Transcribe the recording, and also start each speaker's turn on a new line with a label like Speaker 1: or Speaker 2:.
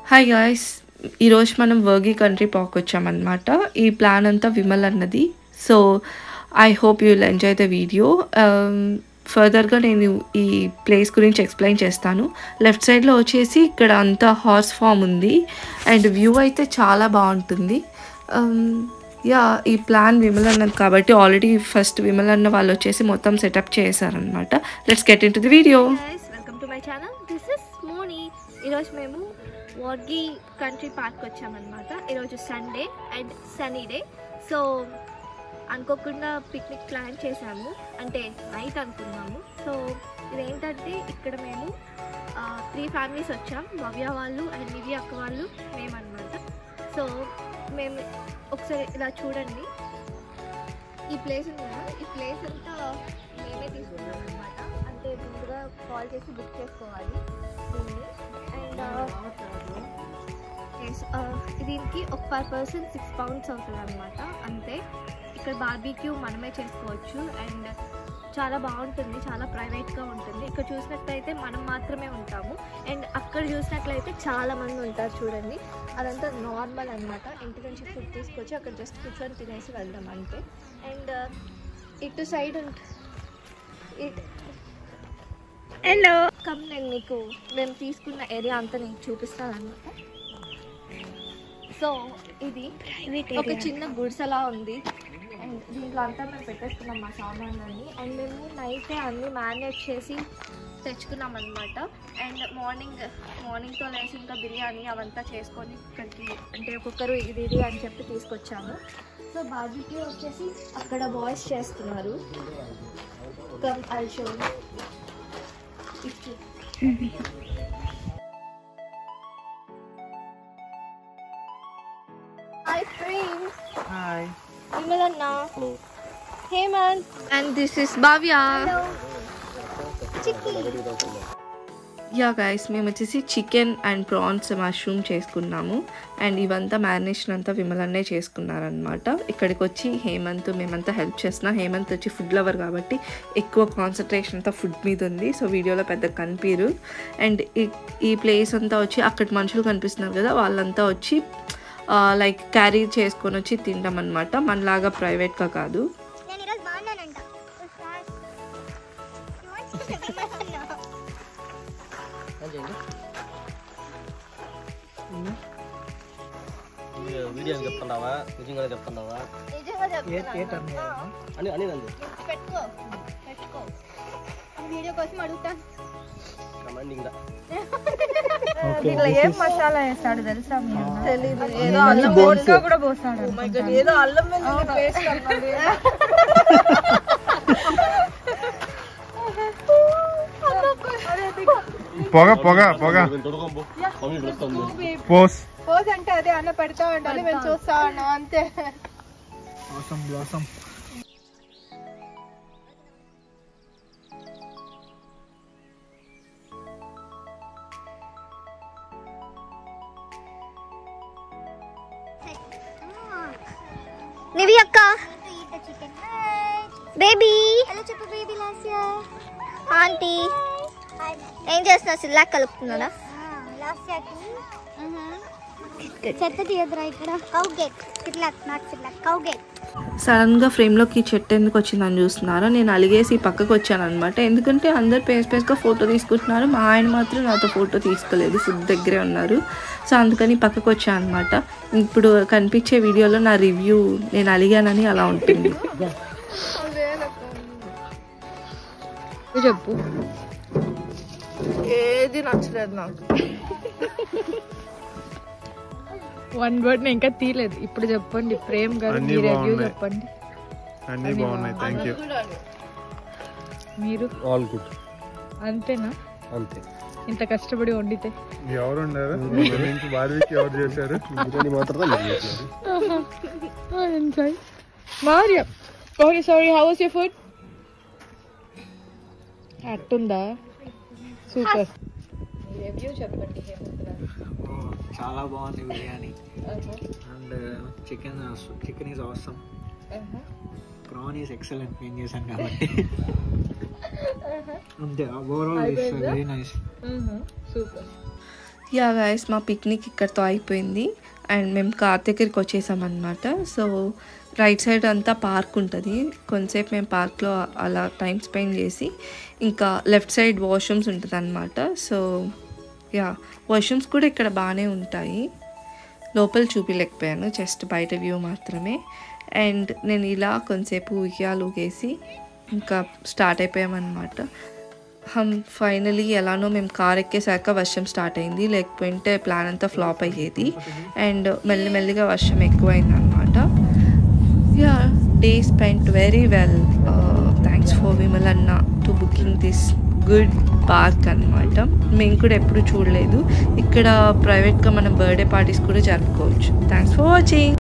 Speaker 1: Hi guys ఈరోజు మనం వర్గీ country park వచ్చామన్నమాట ఈ ప్లాన్ అంతా విమల్ అన్నది so I hope you will enjoy the video ఫర్దర్గా నేను ఈ ప్లేస్ గురించి ఎక్స్ప్లెయిన్ చేస్తాను లెఫ్ట్ సైడ్లో వచ్చేసి ఇక్కడ అంతా హార్స్ ఫామ్ ఉంది అండ్ వ్యూ అయితే చాలా బాగుంటుంది యా ఈ ప్లాన్ విమల్ అన్నది కాబట్టి ఆల్రెడీ ఫస్ట్ విమల్ అన్న వాళ్ళు వచ్చేసి మొత్తం సెటప్ చేశారనమాట let's get into the video
Speaker 2: guys welcome to my channel this is Moni ఈరోజు మేము వార్గి కంట్రీ పార్క్ వచ్చామన్నమాట ఈరోజు Sunday and sunny day so అనుకోకుండా పిక్నిక్ ప్లాన్ చేసాము అంటే నైట్ అనుకున్నాము సో ఇదేంటంటే ఇక్కడ మేము త్రీ ఫ్యామిలీస్ వచ్చాం భవ్య వాళ్ళు అండ్ నివి అక్క వాళ్ళు మేమన్నమాట సో మేము ఒకసారి ఇలా చూడండి ఈ ప్లేస్ ఉంది కదా ఈ ప్లేస్ అంతా మేమే తీసుకున్నాం అనమాట అంటే ముందుగా కాల్ చేసి బుక్ చేసుకోవాలి దీన్ని అండ్ ఎస్ దీనికి ఒక పర్ పర్సన్ సిక్స్ పౌండ్స్ అవుతుంది అనమాట అంతే ఇక్కడ బార్బీక్యూ మనమే చేసుకోవచ్చు అండ్ చాలా బాగుంటుంది చాలా ప్రైవేట్గా ఉంటుంది ఇక్కడ చూసినట్లయితే మనం మాత్రమే ఉంటాము అండ్ అక్కడ చూసినట్లయితే చాలా మంది ఉంటారు చూడండి అదంతా నార్మల్ అనమాట ఇంటి నుంచి ఫుడ్ తీసుకొచ్చి అక్కడ జస్ట్ కూర్చొని తినేసి వెళ్దాం అంతే అండ్ ఇటు సైడ్ ఇట్ హలో కమ్ నేను మీకు మేము తీసుకున్న ఏరియా అంతా నేను చూపిస్తాను అనమాట సో ఇది ఒక చిన్న గుడిసెలా ఉంది అండ్ దీంట్లో అంతా మేము పెట్టేసుకున్నాం మా సామాన్లన్నీ అండ్ మేము నైటే అన్నీ మ్యారినేట్ చేసి తెచ్చుకున్నాం అనమాట అండ్ మార్నింగ్ మార్నింగ్తో లేసి ఇంకా బిర్యానీ అవంతా చేసుకొని ఇక్కడికి అంటే ఒక్కొక్కరు ఇది ఇది అని చెప్పి తీసుకొచ్చాము సో బార్బీక్యూ వచ్చేసి అక్కడ బాయ్స్ చేస్తున్నారు కమ్ ఐ షో ఇచ్చు హాయ్ ఫ్రెండ్స్
Speaker 3: హాయ్
Speaker 2: విమల్ అన్న Hemanth and this is Bhavya Chikki
Speaker 1: yeah guys మేము వచ్చేసి చికెన్ అండ్ ప్రాన్స్ మష్రూమ్ చేసుకున్నాము అండ్ ఇవంతా మ్యారినేషన్ అంతా విమలన్నే చేసుకున్నారనమాట ఇక్కడికి వచ్చి హేమంత్ మేమంతా హెల్ప్ చేస్తున్నాం హేమంత్ వచ్చి ఫుడ్ లవర్ కాబట్టి ఎక్కువ కాన్సన్ట్రేషన్ అంతా ఫుడ్ మీద ఉంది సో వీడియోలో పెద్ద కనిపించరు అండ్ ఈ ఈ ప్లేస్ అంతా వచ్చి అక్కడ మనుషులు కనిపిస్తున్నారు కదా వాళ్ళంతా వచ్చి లైక్ క్యారీ చేసుకొని వచ్చి తింటాం అనమాట మనలాగా ప్రైవేట్గా కాదు
Speaker 4: నేను ఈరోజు బాగున్నానంట
Speaker 3: వీడియో చెప్తున్నావా నిజంగా చెప్తున్నావా
Speaker 2: నిజంగా
Speaker 3: ఏ ఏ టర్న్
Speaker 2: చెప్తున్నా
Speaker 3: అని అని నంది
Speaker 2: పెట్టుకో పెట్టుకో వీడియో కోసం అడుగుతా
Speaker 3: కమాండింగ్ గా
Speaker 5: ఇట్లా ఏం మసాలా వేస్తాడు తెలుసా మీకు
Speaker 2: తెలీదు
Speaker 5: ఏదో అల్లం బోర్డుగా కూడా పోస్తాడు
Speaker 2: ఏదో అల్లం వెల్లుల్లి పేస్ట్ అన్నది
Speaker 6: పొగ పొగ పొగ
Speaker 3: తొడుకొంపు మమ్మీ పిలుస్తుంది
Speaker 6: పోస్
Speaker 5: పోస్ అంటే అదే అన్న పెడతా ఉండాలి మేము చూస్తా ఉన్నాం అంతే
Speaker 6: బ్లాసం బ్లాసం
Speaker 4: నివి అక్క బేబీ హలో చెప్పు బేబీ లాస్య ఆంటీ ఏం చేస్తున్నావు సిల్లా కలుపుతున్నాడా లాస్యాకి చెత్త తీయదురా ఇక్కడ కౌగేట్ సిర్లాక్ నాట్ సిర్లాక్ కౌగేట్
Speaker 1: సడన్గా ఫ్రేమ్లోకి చెట్టు ఎందుకు వచ్చిందని చూస్తున్నారా నేను అలిగేసి పక్కకు వచ్చాను అనమాట ఎందుకంటే అందరు పేస్ పేస్గా ఫోటో తీసుకుంటున్నారు మా ఆయన మాత్రం నాతో ఫోటో తీసుకోలేదు ఫుడ్ దగ్గరే ఉన్నారు సో అందుకని పక్కకు వచ్చాను అనమాట ఇప్పుడు కనిపించే వీడియోలో నా రివ్యూ నేను అలిగానని అలా ఉంటుంది
Speaker 5: చెప్పు
Speaker 2: ఏది నచ్చలేదు నాకు
Speaker 5: వన్ వర్డ్ నేను ఇంకా తీయలేదు ఇప్పుడు చెప్పండి ప్రేమ్ గారు
Speaker 6: అన్నీ
Speaker 5: మీ రివ్యూ
Speaker 6: బాగున్నాయి.
Speaker 5: చెప్పండి
Speaker 6: అన్నీ బాగున్నాయి థ్యాంక్ యూ
Speaker 5: మీరు
Speaker 3: ఆల్ గుడ్
Speaker 5: అంతేనా
Speaker 3: అంతే
Speaker 5: ఇంత కష్టపడి వండితే
Speaker 6: ఎవరు ఉండారు నుంచి బార్బీకి ఎవరు చేశారు
Speaker 3: బిర్యానీ మాత్రం మీరు చేసినారు
Speaker 5: enjoy Maria sorry sorry how was your food అట్టుందా సూపర్ రివ్యూ చెప్పండి
Speaker 7: చాలా బాగుంది biryani and chicken chicken is అవసరం ప్రాన్ ఈజ్ ఎక్సలెంట్ నేను చేశాను కాబట్టి అంతే overall it's very nice
Speaker 5: super
Speaker 1: yeah guys మా పిక్నిక్ ఇక్కడితో అయిపోయింది అండ్ మేము కార్ దగ్గరికి వచ్చేసాం అనమాట సో రైట్ సైడ్ అంతా పార్క్ ఉంటుంది కొంతసేపు మేము పార్క్లో అలా టైం స్పెండ్ చేసి ఇంకా లెఫ్ట్ సైడ్ వాష్రూమ్స్ ఉంటుంది అనమాట సో యా వాష్రూమ్స్ కూడా ఇక్కడ బాగానే ఉంటాయి లోపల చూపించలేకపోయాను జస్ట్ బయట వ్యూ మాత్రమే అండ్ నేను ఇలా కొంతసేపు ఉయ్యాలు ఊగేసి ఇంకా స్టార్ట్ అయిపోయామన్నమాట హమ్ ఫైనలీ ఎలానో మేము కార్ ఎక్కేసాక వర్షం స్టార్ట్ అయింది లేకపోతే ప్లాన్ అంతా ఫ్లాప్ అయ్యేది అండ్ మెల్లిమెల్లిగా వర్షం ఎక్కువైంది అనమాట yeah day spent very well thanks for Vimal అన్న to booking this good park అనమాట మేము కూడా ఎప్పుడు చూడలేదు ఇక్కడ ప్రైవేట్గా మనం బర్త్డే పార్టీస్ కూడా జరుపుకోవచ్చు థ్యాంక్స్ ఫర్ వాచింగ్